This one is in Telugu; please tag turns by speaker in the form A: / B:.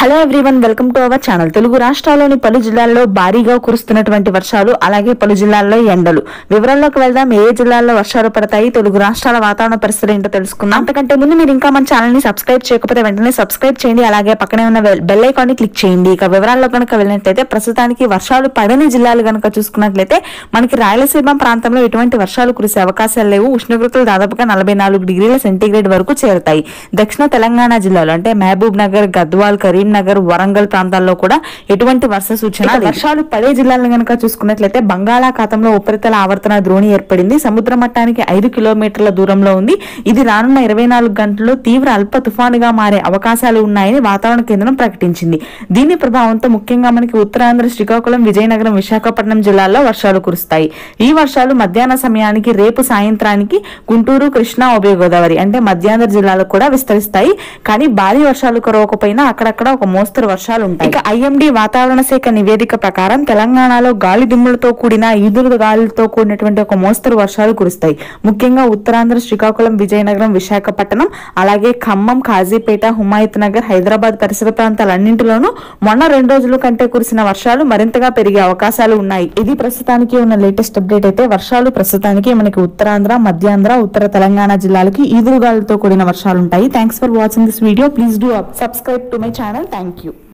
A: Hello everyone welcome to our channel Telugu రాష్ట్రాల్లోని పలు జిల్లాల్లో భారీగా కురుస్తున్నటువంటి వర్షాలు అలాగే పలు జిల్లాల్లో ఎండలు వివరాల్లోకి వెళ్దాం ఏ జిల్లాల్లో వర్షాలు పడతాయి తెలుగు రాష్ట్రాల వాతావరణ పరిస్థితులు ఏంటో తెలుసుకుందాం అంతకంటే ముందు మీరు ఇంకా మన ఛానల్ ని సబ్స్క్రైబ్ చేయకపోతే వెంటనే సబ్స్క్రైబ్ చేయండి అలాగే పక్కనే ఉన్న బెల్ ఐకాన్ ని క్లిక్ చేయండి ఇక వివరాల్లో కనుక వెళ్ళినట్లయితే ప్రస్తుతానికి వర్షాలు పడని జిల్లాలు కనుక చూసుకున్నట్లయితే మనకి రాయలసీమ ప్రాంతంలో ఎటువంటి వర్షాలు కురిసే అవకాశాలు లేవు ఉష్ణోగ్రతలు దాదాపుగా నలభై నాలుగు డిగ్రీల సెంటీగ్రేడ్ వరకు చేరుతాయి దక్షిణ తెలంగాణ జిల్లాలో అంటే మహబూబ్ నగర్ గద్వాల్ కరీంనగర్ వరంగల్ ప్రాంతాల్లో కూడా ఎటువంటి వర్ష సూచన లేదు. వర్షాలు పడే జిల్లాలను గనక చూసుకున్నట్లయితే బంగాళాఖాతంలో ఉపరితల ఆవర్తన ద్రోణి ఏర్పడింది సముద్ర మట్టానికి ఐదు కిలోమీటర్ల దూరంలో ఉంది ఇది రానున్న ఇరవై నాలుగు గంటల్లో తీవ్ర అల్ప తుఫానుగా మారే అవకాశాలు ఉన్నాయని వాతావరణ కేంద్రం ప్రకటించింది దీని ప్రభావంతో ముఖ్యంగా మనకి ఉత్తరాంధ్ర శ్రీకాకుళం విజయనగరం విశాఖపట్నం జిల్లాల్లో వర్షాలు కురుస్తాయి ఈ వర్షాలు మధ్యాహ్న సమయానికి రేపు సాయంత్రానికి గుంటూరు కృష్ణా ఉభయ గోదావరి అంటే మధ్యాంధ్ర జిల్లాలకు కూడా విస్తరిస్తాయి కానీ భారీ వర్షాలు కురవకపోయినా అక్కడక్కడ ఒక మోస్తరు వర్షాలు ఉంటాయి ఇక ఐఎండీ వాతావరణ శాఖ నివేదిక ప్రకారం తెలంగాణలో గాలి దుమ్ములతో కూడిన ఈదురు గాలులతో కూడినటువంటి ఒక మోస్తరు వర్షాలు కురుస్తాయి ముఖ్యంగా ఉత్తరాంధ్ర శ్రీకాకుళం విజయనగరం విశాఖపట్నం అలాగే ఖమ్మం కాజీపేట హుమాయత్ నగర్ హైదరాబాద్ పరిసర ప్రాంతాలన్నింటిలోనూ మొన్న రెండు రోజుల కంటే కురిసిన వర్షాలు మరింతగా పెరిగే అవకాశాలు ఉన్నాయి ఇది ప్రస్తుతానికి ఉన్న లేటెస్ట్ అప్డేట్ అయితే వర్షాలు ప్రస్తుతానికి మనకి ఉత్తరాంధ్ర మధ్యాంధ్ర ఉత్తర తెలంగాణ జిల్లాలకి ఈదురుగాలతో కూడిన వర్షాలు ఉంటాయి thanks for watching this video please do subscribe to my channel thank you